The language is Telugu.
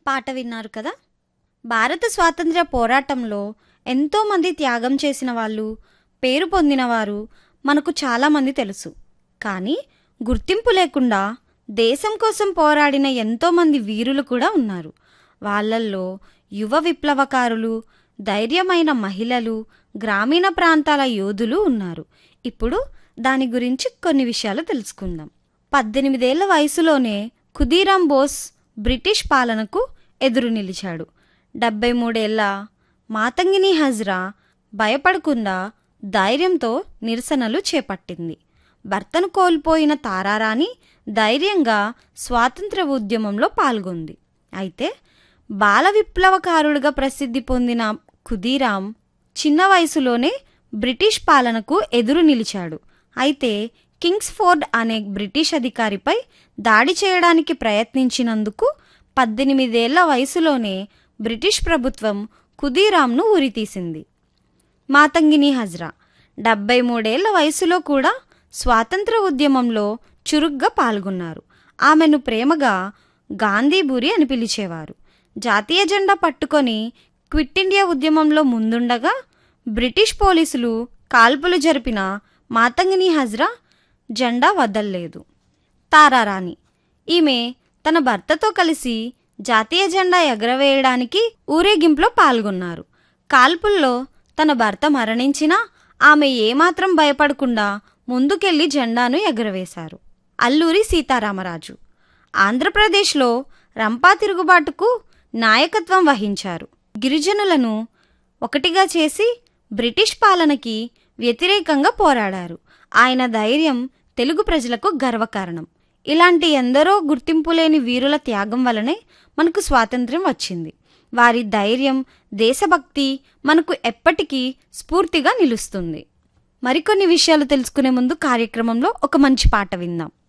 పాట విన్నారు కదా భారత స్వాతంత్ర్య పోరాటంలో ఎంతోమంది త్యాగం చేసిన వాళ్ళు పేరు పొందినవారు మనకు చాలామంది తెలుసు కానీ గుర్తింపు లేకుండా దేశం కోసం పోరాడిన ఎంతోమంది వీరులు కూడా ఉన్నారు వాళ్ళల్లో యువ విప్లవకారులు ధైర్యమైన మహిళలు గ్రామీణ ప్రాంతాల యోధులు ఉన్నారు ఇప్పుడు దాని గురించి కొన్ని విషయాలు తెలుసుకుందాం పద్దెనిమిదేళ్ల వయసులోనే ఖుదీరాం బోస్ బ్రిటిష్ పాలనకు ఎదురు నిలిచాడు డెబ్బై మూడేళ్ల మాతంగిని హజ్రా భయపడకుండా ధైర్యంతో నిరసనలు చేపట్టింది భర్తను కోల్పోయిన తారారాణి ధైర్యంగా స్వాతంత్ర ఉద్యమంలో పాల్గొంది అయితే బాల విప్లవకారుడిగా ప్రసిద్ధి పొందిన ఖుదీరాం చిన్న వయసులోనే బ్రిటిష్ పాలనకు ఎదురు నిలిచాడు అయితే కింగ్స్ ఫోర్డ్ అనే బ్రిటిష్ అధికారిపై దాడి చేయడానికి ప్రయత్నించినందుకు పద్దెనిమిదేళ్ల వయసులోనే బ్రిటిష్ ప్రభుత్వం ఖుదీరాంను ఉరితీసింది మాతంగిని హజ్రా డెబ్బై మూడేళ్ల వయసులో కూడా స్వాతంత్ర ఉద్యమంలో చురుగ్గా పాల్గొన్నారు ఆమెను ప్రేమగా గాంధీబూరి అని పిలిచేవారు జాతీయ జెండా పట్టుకొని క్విట్ ఇండియా ఉద్యమంలో ముందుండగా బ్రిటిష్ పోలీసులు కాల్పులు జరిపిన మాతంగిని హజ్రా జెండా వదల్లేదు తారారాణి ఈమె తన భర్తతో కలిసి జాతీయ జెండా ఎగరవేయడానికి ఊరేగింపులో పాల్గొన్నారు కాల్పుల్లో తన భర్త మరణించినా ఆమె ఏమాత్రం భయపడకుండా ముందుకెళ్లి జెండాను ఎగరవేశారు అల్లూరి సీతారామరాజు ఆంధ్రప్రదేశ్లో రంపా తిరుగుబాటుకు నాయకత్వం వహించారు గిరిజనులను ఒకటిగా చేసి బ్రిటిష్ పాలనకి వ్యతిరేకంగా పోరాడారు ఆయన ధైర్యం తెలుగు ప్రజలకు గర్వకారణం ఇలాంటి ఎందరో గుర్తింపు లేని వీరుల త్యాగం వలనే మనకు స్వాతంత్ర్యం వచ్చింది వారి ధైర్యం దేశభక్తి మనకు ఎప్పటికీ స్ఫూర్తిగా నిలుస్తుంది మరికొన్ని విషయాలు తెలుసుకునే ముందు కార్యక్రమంలో ఒక మంచి పాట విందాం